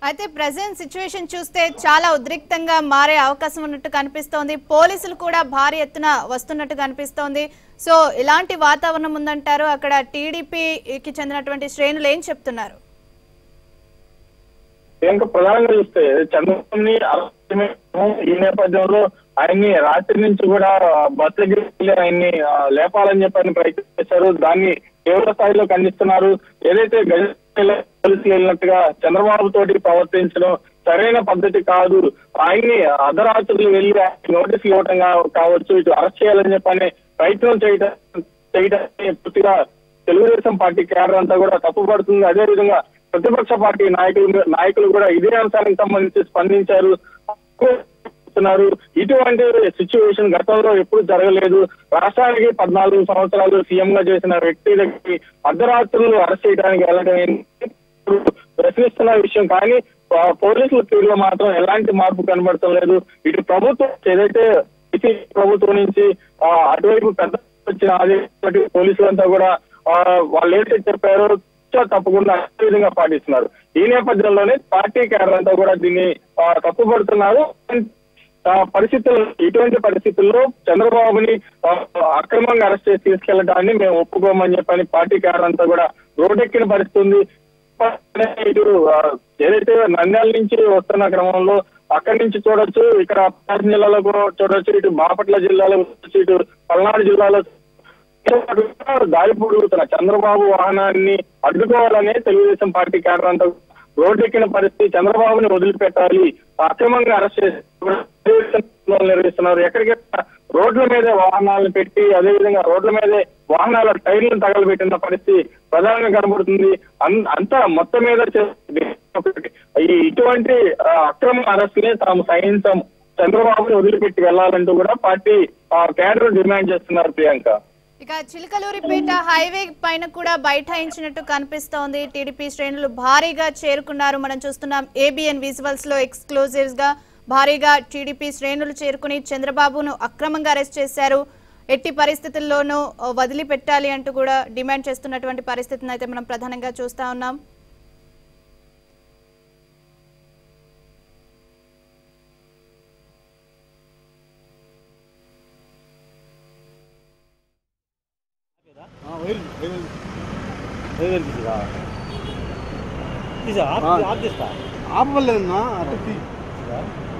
అయితే present situation చూస్తే చాలా ఉద్రిక్తంగా మారే అవకాశం ఉన్నట్టు కనిపిస్తోంది పోలీసులు కూడా భారీ ఎత్తున వస్తున్నట్టు కనిపిస్తోంది సో ఇలాంటి వాతావరణం ఉందంటారు అక్కడ టీడీపీకి చెందినటువంటి శ్రేణులు ఏం చెప్తున్నారు ఇంకా ప్రధానంగా చూస్తే చంద్రబాబుని అరెస్ట్ చేయడం ఈ నేపథ్యంలో ఆయన్ని రాత్రి నుంచి కూడా బస్ దగ్గరికి వెళ్ళి ఆయన్ని ఆ, లేపాలని చెప్పి ఆయన ప్రయత్నం చేశారు దాన్ని తీవ్ర స్థాయిలో ఖండిస్తున్నారు ఏదైతే గజ పోలీసులు వెళ్ళినట్టుగా చంద్రబాబు తోటి ప్రవర్తించడం సరైన పద్ధతి కాదు ఆయన్ని అర్ధరాత్రులు వెళ్ళి ఆయనకి నోటీసులు ఇవ్వటం కా- కావచ్చు ఇటు అరెస్ట్ చేయాలని చెప్పని ప్రయత్నం చేయడం చేయడాన్ని పూర్తిగా తెలుగుదేశం పార్టీ కేడర్ అంతా కూడా తప్పుపడుతుంది అదే విధంగా ప్రతిపక్ష పార్టీ నాయకులు నాయకులు కూడా ఇదే అంశానికి సంబంధించి స్పందించారు చేస్తున్నారు ఇటువంటి సిచ్యువేషన్ గతంలో ఎప్పుడు జరగలేదు రాష్ట్రానికి పద్నాలుగు సంవత్సరాలు సీఎం గా చేసిన వ్యక్తి దగ్గరికి అర్ధరాత్రులు అరెస్ట్ చేయడానికి వెళ్ళడం ఏంటి? ప్రశ్నిస్తున్న విషయం కానీ ఆ, పోలీసుల తీరులో మాత్రం ఎలాంటి మార్పు కనబడటం లేదు ఇటు ప్రభుత్వం ఏదైతే ఇటు ప్రభుత్వం నుంచి ఆ, అటువైపు పెద్ద వచ్చిన అదే పోలీసులంతా కూడా ఆ, వాళ్ళు ఏదైతే చెప్పారో చ- తప్పకుండా అదే విధంగా పాటిస్తున్నారు ఈ నేపథ్యంలోనే పార్టీ కేడర్ అంతా కూడా దీన్ని ఆ, తప్పుపడుతున్నారు ఆ పరిస్థితుల్లో ఇటువంటి పరిస్థితుల్లో చంద్రబాబుని ఆ, అక్రమంగా అరెస్ట్ చేసి తీసుకెళ్లడాన్ని మేము ఒప్పుకోమని చెప్పని పార్టీ కేడర్ అంతా కూడా రోడ్డెక్కిన పరిస్థితి ఉంది ఇటు ఆ, ఏదైతే నంద్యాల నుంచి వస్తున్న క్రమంలో అక్కడి నుంచి చూడొచ్చు ఇక్కడ ప్రకాశం జిల్లాలో కూడా చూడొచ్చు ఇటు బాపట్ల జిల్లాలో చూడొచ్చు ఇటు పల్నాడు జిల్లాలో దారిపూడుతున్న చంద్రబాబు వాహనాన్ని అడ్డుకోవాలనే తెలుగుదేశం పార్టీ కేడర్ అంతా రోడ్డెక్కిన పరిస్థితి చంద్రబాబుని వదిలిపెట్టాలి అక్రమంగా అరెస్ట్ చేసి నిర్వహిస్తున్నారు ఎక్కడికెక్కడ రోడ్ల మీదే వాహనాలను పెట్టి అదే విధంగా రోడ్ల మీదే వాహనాల టైర్లను తగలబెట్టిన పరిస్థితి ప్రధానంగా కనబడుతుంది అన్- అంతా మొత్తం మీద చే- ఈ ఇటువంటి ఆ, అక్రమ అరెస్ట్ ని తాము సహించాం చంద్రబాబుని వదిలిపెట్టి వెళ్లాలంటూ కూడా పార్టీ ఆ, కేడర్ డిమాండ్ చేస్తున్నారు ప్రియాంక ఇక చిలకలూరిపేట హైవే పైన కూడా బైఠాయించినట్టు కనిపిస్తోంది టీడీపీ శ్రేణులు భారీగా చేరుకున్నారు మనం చూస్తున్నాం ఏబిఎన్ విజువల్స్ లో ఎక్స్క్లూజివ్స్ గా భారీగా టీడీపీ శ్రేణులు చేరుకుని చంద్రబాబును అక్రమంగా అరెస్ట్ చేశారు ఎట్టి పరిస్థితుల్లోనూ ఆ, వదిలిపెట్టాలి అంటూ కూడా డిమాండ్ చేస్తున్నటువంటి పరిస్థితిని అయితే మనం ప్రధానంగా చూస్తా ఉన్నాం ఆపలేదన్నా అటు తీ.